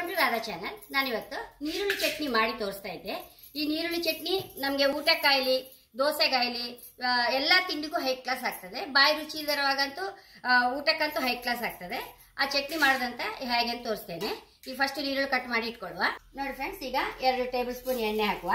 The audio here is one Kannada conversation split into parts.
ವೆಲ್ಕಮ್ ಟು ರಾಧಾ ಚಾನಲ್ ನಾನಿವತ್ತು ನೀರುಳ್ಳಿ ಚಟ್ನಿ ಮಾಡಿ ತೋರಿಸ್ತಾ ಇದ್ದೆ ಈ ನೀರುಳ್ಳಿ ಚಟ್ನಿ ನಮಗೆ ಊಟಕ್ಕಾಯ್ಲಿ ದೋಸೆಗಾಯ್ಲಿ ಆ, ಎಲ್ಲ ತಿಂಡಿಗೂ ಹೈ ಕ್ಲಾಸ್ ಆಗ್ತದೆ ಬಾಯಿ ರುಚಿ ಇಲ್ಲದರವಾಗಂತೂ ಆ, ಊಟಕ್ಕಂತೂ ಹೈ ಕ್ಲಾಸ್ ಆಗ್ತದೆ ಆ ಚಟ್ನಿ ಮಾಡೋದಂತ ಹೇಗೆ ಅಂತ ತೋರಿಸ್ತೇನೆ ಈಗ ಫಸ್ಟ್ ನೀರುಳ್ಳಿ ಕಟ್ ಮಾಡಿ ಇಟ್ಕೊಳ್ಳುವ ನೋಡಿ ಫ್ರೆಂಡ್ಸ್ ಈಗ ಎರಡು ಟೇಬಲ್ ಸ್ಪೂನ್ ಎಣ್ಣೆ ಹಾಕುವ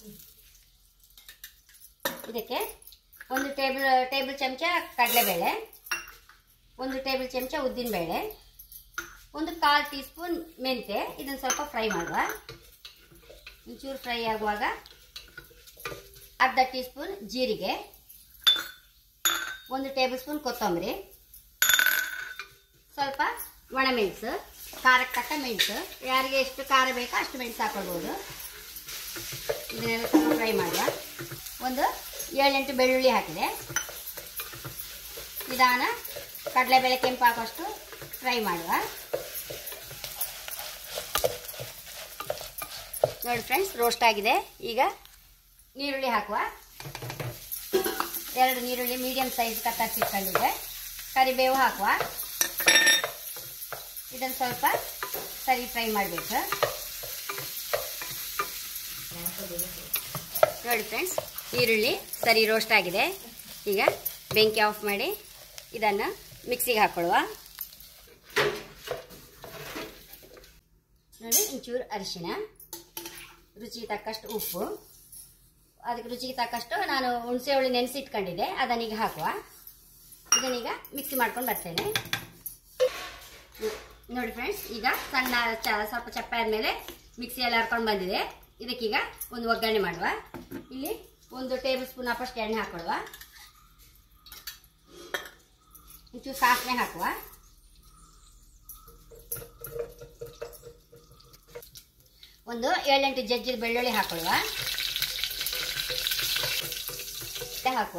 ಇದಕ್ಕೆ ಒಂದು ಟೇಬಲ್ ಟೇಬಲ್ ಚಮಚ ಕಡಲೆಬೇಳೆ ಒಂದು ಟೇಬಲ್ ಚಮಚ ಉದ್ದಿನಬೇಳೆ ಒಂದು ಕಾಲು ಟೀ ಸ್ಪೂನ್ ಮೆಂತೆ ಇದನ್ನು ಸ್ವಲ್ಪ ಫ್ರೈ ಮಾಡುವ ಒಂಚೂರು ಫ್ರೈ ಆಗುವಾಗ ಅರ್ಧ ಟೀ ಸ್ಪೂನ್ ಜೀರಿಗೆ ಒಂದು ಟೇಬಲ್ ಸ್ಪೂನ್ ಕೊತ್ತಂಬರಿ ಸ್ವಲ್ಪ ಒಣಮೆಣಸು ಖಾರಕ್ಕೆ ತಕ್ಕ ಮೆಣಸು ಯಾರಿಗೆ ಎಷ್ಟು ಖಾರ ಬೇಕೋ ಅಷ್ಟು ಮೆಣಸು ಹಾಕೊಳ್ಬೋದು ಇದನ್ನೆಲ್ಲ ಸ್ವಲ್ಪ ಫ್ರೈ ಮಾಡುವ ಒಂದು ಏಳೆಂಟು ಬೆಳ್ಳುಳ್ಳಿ ಹಾಕಿದೆ ನಿಧಾನ ಕಡಲೆಬೇಳೆ ಕೆಂಪು ಹಾಕೋಷ್ಟು ಫ್ರೈ ಮಾಡುವ ನೋಡಿ ಫ್ರೆಂಡ್ಸ್ ರೋಸ್ಟ್ ಆಗಿದೆ ಈಗ ನೀರುಳ್ಳಿ ಹಾಕುವ ಎರಡು ನೀರುಳ್ಳಿ ಮೀಡಿಯಂ ಸೈಜ್ ಕತ್ತರಿಸಿಟ್ಕೊಂಡಿದೆ ಕರಿಬೇವು ಹಾಕುವ ಇದನ್ನು ಸ್ವಲ್ಪ ಸರಿ ಫ್ರೈ ಮಾಡಬೇಕು ನೋಡಿ ಫ್ರೆಂಡ್ಸ್ ಈರುಳ್ಳಿ ಸರಿ ರೋಸ್ಟ್ ಆಗಿದೆ ಈಗ ಬೆಂಕಿ ಆಫ್ ಮಾಡಿ ಇದನ್ನು ಮಿಕ್ಸಿಗೆ ಹಾಕೊಳ್ಳುವ ನೋಡಿ ಒಂಚೂರು ಅರಿಶಿನ ರುಚಿಗೆ ತಕ್ಕಷ್ಟು ಉಪ್ಪು ಅದಕ್ಕೆ ರುಚಿಗೆ ತಕ್ಕಷ್ಟು ನಾನು ಹುಣಸೆ ಹುಳಿ ನೆನೆಸಿಟ್ಕೊಂಡಿದ್ದೆ ಅದನ್ನೀಗ ಹಾಕುವ ಇದನ್ನೀಗ ಮಿಕ್ಸಿ ಮಾಡ್ಕೊಂಡು ಬರ್ತೇನೆ ಹ್ಮ್. ನೋಡಿ ಫ್ರೆಂಡ್ಸ್ ಈಗ ಸಣ್ಣ ಚ ಸ್ವಲ್ಪ ಚಪ್ಪೆ ಆದಮೇಲೆ ಮಿಕ್ಸಿಯಲ್ಲಿ ಹರ್ಕೊಂಡು ಬಂದಿದೆ ಇದಕ್ಕೀಗ ಒಂದು ಒಗ್ಗರಣೆ ಮಾಡುವ ಇಲ್ಲಿ ಒಂದು ಟೇಬಲ್ ಸ್ಪೂನ್ ಅಪ್ಪಷ್ಟು ಎಣ್ಣೆ ಹಾಕೊಳ್ಳುವ ಒಂಚೂರು ಸಾಸಿವೆ ಹಾಕುವ ಒಂದು ಏಳೆಂಟು ಜಜ್ಜಿದ ಬೆಳ್ಳುಳ್ಳಿ ಹಾಕೊಳ್ಳುವ ಮತ್ತೆ ಹಾಕುವ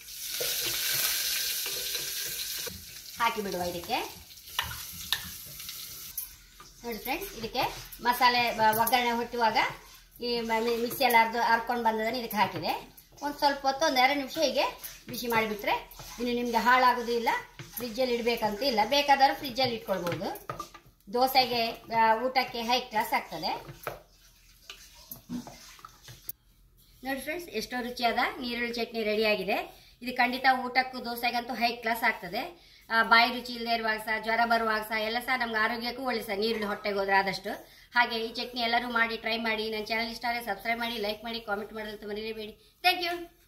ಹಾಕಿ ಬಿಡುವ ಇದಕ್ಕೆ ನೋಡಿ ಫ್ರೆಂಡ್ಸ್ ಇದಕ್ಕೆ ಮಸಾಲೆ ಬ- ಒಗ್ಗರಣೆ ಹುಟ್ಟುವಾಗ ಈ ಮ- ಮಿಕ್ಸಿಯಲ್ಲಿ ಅರ್ದು ಹರ್ಕೊಂಡು ಬಂದದನ್ನು ಇದಕ್ಕೆ ಹಾಕಿದೆ ಒಂದು ಸ್ವಲ್ಪ ಹೊತ್ತು ಒಂದು ಎರಡು ನಿಮಿಷ ಹೀಗೆ ಬಿಸಿ ಮಾಡಿಬಿಟ್ರೆ ಇನ್ನು ನಿಮಗೆ ಹಾಳಾಗೋದು ಇಲ್ಲ ಫ್ರಿಜ್ಜಲ್ಲಿ ಇಡಬೇಕಂತ ಇಲ್ಲ ಬೇಕಾದರೂ ಫ್ರಿಜ್ಜಲ್ಲಿ ಇಟ್ಕೊಳ್ಬೋದು ದೋಸೆಗೆ ಆ, ಊಟಕ್ಕೆ ಹೈ ಕ್ಲಾಸ್ ಆಗ್ತದೆ ನೋಡಿ ಫ್ರೆಂಡ್ಸ್ ಎಷ್ಟೋ ರುಚಿಯಾದ ನೀರುಳ್ಳಿ ಚಟ್ನಿ ರೆಡಿಯಾಗಿದೆ ಇದು ಖಂಡಿತ ಊಟಕ್ಕೂ ದೋಸೆಗಂತೂ ಹೈ ಕ್ಲಾಸ್ ಆಗ್ತದೆ ಆ, ಬಾಯಿ ರುಚಿ ಇಲ್ಲದೆ ಇರುವಾಗ ಸಹ ಜ್ವರ ಬರುವಾಗ ಸಹ ಎಲ್ಲ ಸಹ ನಮ್ಗೆ ಆರೋಗ್ಯಕ್ಕೂ ಒಳ್ಳೆ ಸಹ ನೀರುಳ್ಳಿ ಹೊಟ್ಟೆಗೆ ಹೋದ್ರೆ ಆದಷ್ಟು ಹಾಗೆ ಈ ಚಟ್ನಿ ಎಲ್ಲರೂ ಮಾಡಿ ಟ್ರೈ ಮಾಡಿ ನನ್ನ ಚಾನಲ್ ಇಷ್ಟ ಆದರೆ ಸಬ್ಸ್ಕ್ರೈಬ್ ಮಾಡಿ ಲೈಕ್ ಮಾಡಿ ಕಾಮೆಂಟ್ ಮಾಡೋದಂತ ಮರೀಲೇಬೇಡಿ ಥ್ಯಾಂಕ್ ಯು